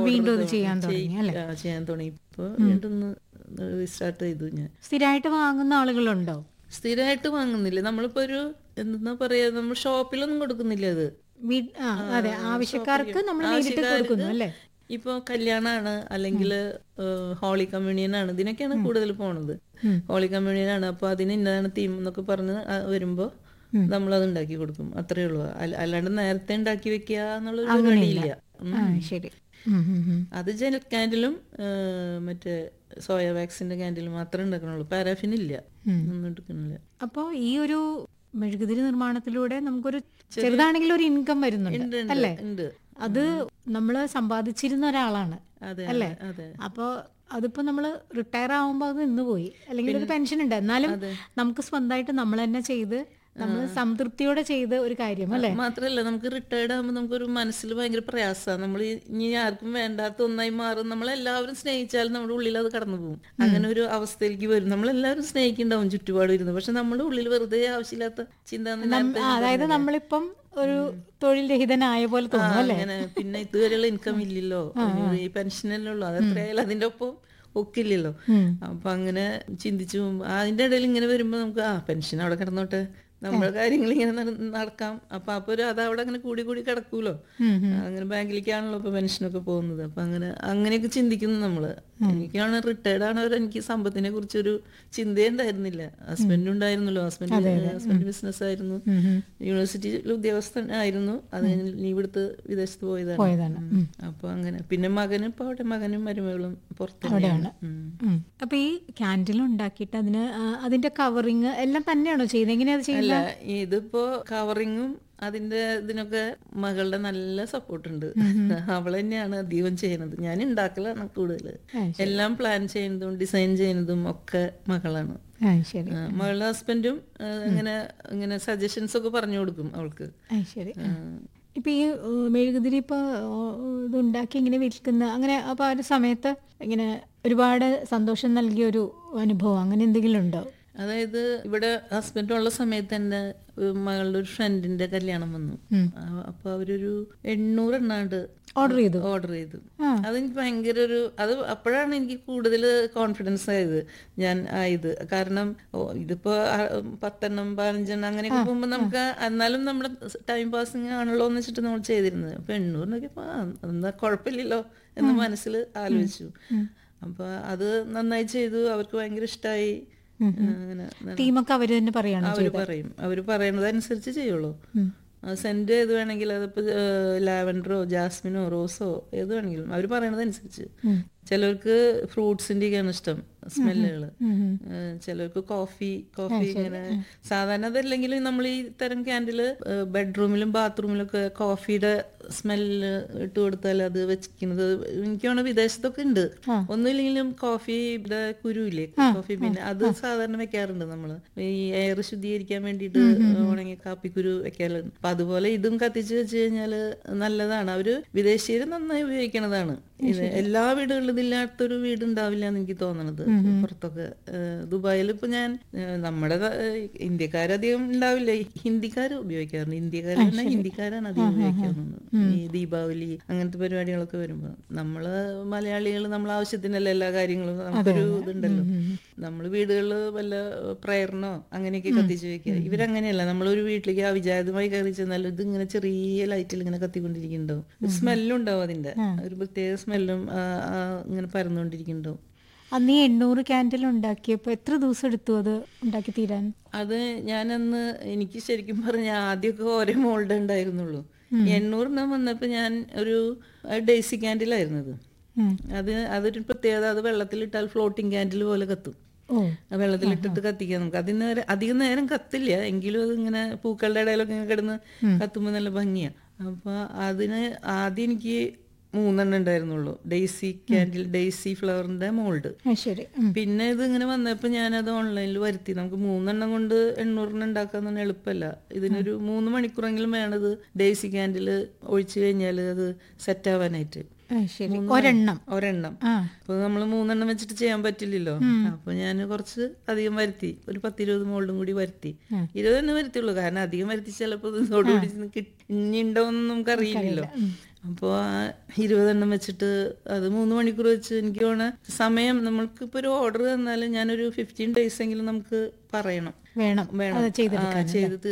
വീണ്ടും അത് ചെയ്യാൻ തുടങ്ങി അല്ലേ ആ, ചെയ്യാൻ തുടങ്ങി ഇപ്പൊ വീണ്ടും സ്റ്റാർട്ട് ചെയ്തു ഞാൻ സ്ഥിരമായിട്ട് വാങ്ങുന്ന ആളുകളുണ്ടോ സ്ഥിരമായിട്ട് വാങ്ങുന്നില്ല നമ്മളിപ്പോ ഒരു എന്താ പറയാ നമ്മൾ ഷോപ്പിലൊന്നും കൊടുക്കുന്നില്ല അത് വീ- ആ, അതെ ആവശ്യക്കാർക്ക് നമ്മൾ നേരിട്ട് ആവശ്യക്കാർക്ക് കൊടുക്കുന്നു അല്ലേ ഇപ്പൊ കല്യാണാണ് അല്ലെങ്കിൽ ഹോളി കമ്മ്യൂണിയൻ ആണ് ഇതിനൊക്കെയാണ് കൂടുതൽ പോണത് ഹോളി കമ്മ്യൂണിയൻ ആണ് അപ്പൊ അതിന് ഇന്നതാണ് തീം എന്നൊക്കെ പറഞ്ഞ് ആ വരുമ്പോ നമ്മൾ അത് ഉണ്ടാക്കി കൊടുക്കും അത്രേ ഉള്ളൂ അല്ല- അല്ലാണ്ട് നേരത്തെ ഉണ്ടാക്കി വെക്കുക എന്നുള്ളൊരു പരിപാടിയില്ല ഉം. ആ ശരി ഉം, ഉം, ഉം. അത് ജെൽ ക്യാൻഡിലും മറ്റേ സോയ വാക്സിന്റെ ക്യാൻഡിലും മാത്രമേ ഉണ്ടാക്കണുള്ളൂ പാരാഫിൻ ഇല്ല ഒന്നും എടുക്കണില്ല അപ്പോ ഈ ഒരു മെഴുകുതിരി നിർമ്മാണത്തിലൂടെ നമുക്കൊരു ചെറുതാണെങ്കിലും ഒരു ഇൻകം വരുന്നുണ്ട് ഉണ്ട്, ഉണ്ട്, അല്ലേ ഉണ്ട് അത് നമ്മള് സമ്പാദിച്ചിരുന്ന ഒരാളാണ് അതെ അല്ലേ അതെ അപ്പോ അതിപ്പോ നമ്മള് റിട്ടയർ ആവുമ്പോ അത് നിന്ന് പോയി അല്ലെങ്കിൽ ഒരു പെൻഷൻ ഉണ്ട് എന്നാലും നമുക്ക് സ്വന്തമായിട്ട് നമ്മൾ തന്നെ ചെയ്ത് നമ്മൾ സംതൃപ്തിയോടെ ചെയ്ത് ഒരു കാര്യം അല്ലേ മാത്രല്ല നമുക്ക് റിട്ടയർഡ് ആകുമ്പോൾ നമുക്കൊരു മനസ്സിൽ ഭയങ്കര പ്രയാസമാണ് നമ്മൾ ഇനി ആർക്കും വേണ്ടാത്ത ഒന്നായി മാറും നമ്മളെല്ലാവരും സ്നേഹിച്ചാലും നമ്മുടെ ഉള്ളിൽ അത് കടന്നു പോകും അങ്ങനെ ഒരു അവസ്ഥയിലേക്ക് വരും നമ്മളെല്ലാവരും സ്നേഹിക്കുന്നുണ്ടാവും ചുറ്റുപാട് ഇരുന്ന് പക്ഷെ നമ്മുടെ ഉള്ളിൽ വെറുതെ ആവശ്യമില്ലാത്ത ചിന്ത ആ, അതായത് നമ്മളിപ്പം ഒരു തൊഴിൽ രഹിതനായ പോലെ തോന്നും അല്ലേ അങ്ങനെ പിന്നെ ഇതുവരെയുള്ള ഇൻകം ഇല്ലല്ലോ ഇനി ഈ പെൻഷനല്ലേ ഉള്ളൂ അത് എത്രയായാലും അതിന്റെ ഒപ്പം ഒക്കില്ലല്ലോ അപ്പൊ അങ്ങനെ ചിന്തിച്ചു പോകുമ്പോ അതിന്റെ ഇടയിൽ ഇങ്ങനെ വരുമ്പോ നമുക്ക് ആ പെൻഷൻ അവിടെ കിടന്നോട്ടെ നമ്മുടെ കാര്യങ്ങൾ ഇങ്ങനെ നട- നടക്കാം അപ്പൊ അപ്പൊ ഒരു അത് അവിടെ അങ്ങനെ കൂടി കൂടി കിടക്കൂലോ അങ്ങനെ ബാങ്കിലേക്കാണല്ലോ ഇപ്പൊ പെൻഷനൊക്കെ പോകുന്നത് അപ്പൊ അങ്ങനെ അങ്ങനെയൊക്കെ ചിന്തിക്കുന്നു നമ്മള് എനിക്കാണ് റിട്ടയർഡ് ആണവർ എനിക്ക് സമ്പത്തിനെ കുറിച്ചൊരു ചിന്തയേ ഉണ്ടായിരുന്നില്ല ഹസ്ബൻഡ് ഉണ്ടായിരുന്നല്ലോ ഹസ്ബൻഡ് ഹസ്ബൻഡ് ബിസിനസ് ആയിരുന്നു യൂണിവേഴ്സിറ്റിയിൽ ഉദ്യോഗസ്ഥൻ ആയിരുന്നു അത് കഴിഞ്ഞ് ലീവ് എടുത്ത് വിദേശത്ത് പോയതാണ് പോയതാണ് ഉം. അപ്പൊ അങ്ങനെ പിന്നെ മകനും ഇപ്പൊ അവിടെ മകനും മരുമകളും പുറത്ത് തന്നെയാണ്. ഉം. ഉം. അപ്പൊ ഈ ക്യാൻഡിൽ ഉണ്ടാക്കിയിട്ട് അതിന് ആ, അതിന്റെ കവറിങ് എല്ലാം തന്നെയാണോ ചെയ്യുന്നത് എങ്ങനെയാ അത് ചെയ്യുന്നത് അല്ല ഇതിപ്പോ കവറിങ്ങും അതിന്റെ ഇതിനൊക്കെ മകളുടെ നല്ല സപ്പോർട്ട് ഉണ്ട് അവൾ തന്നെയാണ് അധികം ചെയ്യുന്നത് ഞാൻ ഉണ്ടാക്കലാണ് കൂടുതൽ എല്ലാം പ്ലാൻ ചെയ്യുന്നതും ഡിസൈൻ ചെയ്യുന്നതും ഒക്കെ മകളാണ് ആ ശരി ആ, മകളുടെ ഹസ്ബൻഡും ആ, ഇങ്ങനെ ഇങ്ങനെ സജഷൻസ് ഒക്കെ പറഞ്ഞു കൊടുക്കും അവൾക്ക് ആ ശരി ആ. ഇപ്പൊ ഈ ഏഹ്, മെഴുകുതിരി ഇപ്പൊ ഏഹ്, ഇത് ഉണ്ടാക്കി ഇങ്ങനെ വിൽക്കുന്ന അങ്ങനെ അപ്പൊ ആ ഒരു സമയത്ത് ഇങ്ങനെ ഒരുപാട് സന്തോഷം നൽകിയ ഒരു അനുഭവം അങ്ങനെ എന്തെങ്കിലും ഉണ്ടോ അതായത് ഇവിടെ ഹസ്ബൻഡ് ഉള്ള സമയത്ത് തന്നെ ഒരു മകളുടെ ഒരു ഫ്രണ്ടിന്റെ കല്യാണം വന്നു ആ, അപ്പൊ അവരൊരു എണ്ണൂറ് എണ്ണാണ്ട് ഓർഡർ ചെയ്തു ഓർഡർ ചെയ്തു അതെനിക്ക് ഭയങ്കര ഒരു അത് അപ്പോഴാണ് എനിക്ക് കൂടുതൽ കോൺഫിഡൻസ് ആയത് ഞാൻ ആയത് കാരണം ഓ ഇതിപ്പോ ആ, പത്തെണ്ണം പതിനഞ്ചെണ്ണം അങ്ങനെയൊക്കെ പോകുമ്പോൾ നമുക്ക് എന്നാലും നമ്മുടെ ടൈം പാസിങ് ആണല്ലോ എന്ന് വെച്ചിട്ട് നമ്മൾ ചെയ്തിരുന്നത് അപ്പൊ എണ്ണൂറിനൊക്കെ ഇപ്പൊ ആ, എന്താ കുഴപ്പമില്ലല്ലോ എന്ന് മനസ്സിൽ ആലോചിച്ചു അപ്പൊ അത് നന്നായി ചെയ്തു അവർക്ക് ഭയങ്കര ഇഷ്ടമായി അങ്ങനെ ടീമൊക്കെ അവര് തന്നെ പറയണം അവര് പറയും അവര് പറയണത് അനുസരിച്ച് ചെയ്യുള്ളൂ സെന്റ് ഏത് വേണമെങ്കിലും അതിപ്പോ ലാവൻഡറോ ജാസ്മിനോ റോസോ ഏത് വേണമെങ്കിലും അവര് പറയണത് അനുസരിച്ച് ചിലർക്ക് ഫ്രൂട്ട്സിന്റെയൊക്കെയാണ് ഇഷ്ടം സ്മെല്ലുകള് ചിലർക്ക് കോഫി കോഫി ഇങ്ങനെ സാധാരണ അതല്ലെങ്കിലും നമ്മൾ ഈ തരം ക്യാൻഡില് ബെഡ്റൂമിലും ബാത്റൂമിലും ഒക്കെ കോഫിയുടെ സ്മെല്ല് ഇട്ട് കൊടുത്താൽ അത് വെച്ചിരിക്കുന്നത് എനിക്ക് തോന്നുന്നു വിദേശത്തൊക്കെ ഉണ്ട് ഒന്നുമില്ലെങ്കിലും കോഫിയുടെ കുരുവില്ലേ കോഫി പിന്നെ അത് സാധാരണ വെക്കാറുണ്ട് നമ്മള് ഈ എയർ ശുദ്ധീകരിക്കാൻ വേണ്ടിയിട്ട് ഉണങ്ങിയ കാപ്പിക്കുരു വെക്കാറുണ്ട് അപ്പൊ അതുപോലെ ഇതും കത്തിച്ച് വെച്ച് കഴിഞ്ഞാല് നല്ലതാണ് അവര് വിദേശീയര് നന്നായി ഉപയോഗിക്കണതാണ് ഇത് എല്ലാ വീടുകളിലും ഇതില്ലാത്തൊരു വീട് ഉണ്ടാവില്ല എന്ന് എനിക്ക് തോന്നണത് പുറത്തൊക്കെ ദുബായിൽ ഇപ്പൊ ഞാൻ ഏഹ്, നമ്മുടെ ഇന്ത്യക്കാരധികം ഉണ്ടാവില്ല ഹിന്ദിക്കാർ ഉപയോഗിക്കാറുണ്ട് ഇന്ത്യക്കാർ ഹിന്ദിക്കാരാണ് അധികം ഉപയോഗിക്കുന്നത് ഈ ദീപാവലി അങ്ങനത്തെ പരിപാടികളൊക്കെ വരുമ്പോ നമ്മള് മലയാളികൾ നമ്മളെ ആവശ്യത്തിനല്ല എല്ലാ കാര്യങ്ങളും നമുക്കൊരു ഇതുണ്ടല്ലോ നമ്മള് വീടുകളിൽ വല്ല പ്രയറിനോ അങ്ങനെയൊക്കെ കത്തിച്ച് വെക്കുക ഇവരങ്ങനെയല്ല നമ്മളൊരു വീട്ടിലേക്ക് അവിചാരിതമായി കയറി ചെന്നാൽ ഇത് ഇങ്ങനെ ചെറിയ ലൈറ്റിൽ ഇങ്ങനെ കത്തിക്കൊണ്ടിരിക്കുന്നുണ്ടാവും ഒരു സ്മെല്ലും ഉണ്ടാവും അതിന്റെ ഒരു പ്രത്യേക സ്മെല്ലും ഇങ്ങനെ പരന്നുകൊണ്ടിരിക്കുന്നുണ്ടാവും അന്ന് ഈ എണ്ണൂറ് ക്യാൻഡിൽ ഉണ്ടാക്കിയപ്പോ എത്ര ദിവസം എടുത്തു അത് ഉണ്ടാക്കി തീരാൻ അത് ഞാനന്ന് എനിക്ക് ശരിക്കും പറഞ്ഞ ആദ്യമൊക്കെ ഓരോ മോൾഡ് ഉണ്ടായിരുന്നുള്ളൂ എണ്ണൂറെണ്ണം വന്നപ്പോ ഞാൻ ഒരു ഡേസി ക്യാൻഡിലായിരുന്നത് ഉം. അത് അതൊരു പ്രത്യേകത അത് വെള്ളത്തിലിട്ടാൽ ഫ്ലോട്ടിംഗ് ക്യാൻഡിൽ പോലെ കത്തും ഓ ആ വെള്ളത്തിലിട്ടിട്ട് കത്തിക്കാം നമുക്ക് അതിന് നേരം അധികം നേരം കത്തില്ല എങ്കിലും അത് ഇങ്ങനെ പൂക്കളുടെ ഇടയിലൊക്കെ ഇങ്ങനെ കിടന്ന് കത്തുമ്പോൾ നല്ല ഭംഗിയാ അപ്പൊ അതിന് ആദ്യം എനിക്ക് മൂന്നെണ്ണം ഉണ്ടായിരുന്നുള്ളൂ ഡെയ്സി ക്യാൻഡിൽ ഡെയ്സി ഫ്ലവറിന്റെ മോൾഡ് ആ ശരി ഉം. പിന്നെ ഇത് ഇങ്ങനെ വന്നപ്പോൾ ഞാനത് ഓൺലൈനിൽ വരുത്തി നമുക്ക് മൂന്നെണ്ണം കൊണ്ട് എണ്ണൂറിന് ഉണ്ടാക്കാൻ എളുപ്പമല്ല ഇതിനൊരു മൂന്ന് മണിക്കൂറെങ്കിലും വേണത് ഡേസി ക്യാൻഡിൽ ഒഴിച്ചു കഴിഞ്ഞാൽ അത് സെറ്റ് ആവാനായിട്ട് ആ ശരി ഒരെണ്ണം ഒരെണ്ണം ആ അപ്പൊ നമ്മൾ മൂന്നെണ്ണം വെച്ചിട്ട് ചെയ്യാൻ പറ്റില്ലല്ലോ അപ്പൊ ഞാൻ കുറച്ച് അധികം വരുത്തി ഒരു പത്തിരുപത് മോൾഡും കൂടി വരുത്തി ഇരുപത് തന്നെ വരുത്തിയുള്ളൂ കാരണം അധികം വരുത്തി ചിലപ്പോ ഇതോടുകൂടി കിട്ടി- ഇനി ഉണ്ടോന്നും നമുക്ക് അറിയില്ലല്ലോ അപ്പോൾ ആ ഇരുപതെണ്ണം വെച്ചിട്ട് അത് മൂന്ന് മണിക്കൂർ വെച്ച് എനിക്ക് തോന്നുന്ന സമയം നമ്മൾക്കിപ്പോൾ ഒരു ഓർഡർ തന്നാലും ഞാനൊരു ഫിഫ്റ്റീൻ ഡേയ്സ് എങ്കിലും നമുക്ക് പറയണം വേണം വേണം അത് ആ, ചെയ്തെടുക്കാൻ ചെയ്ത്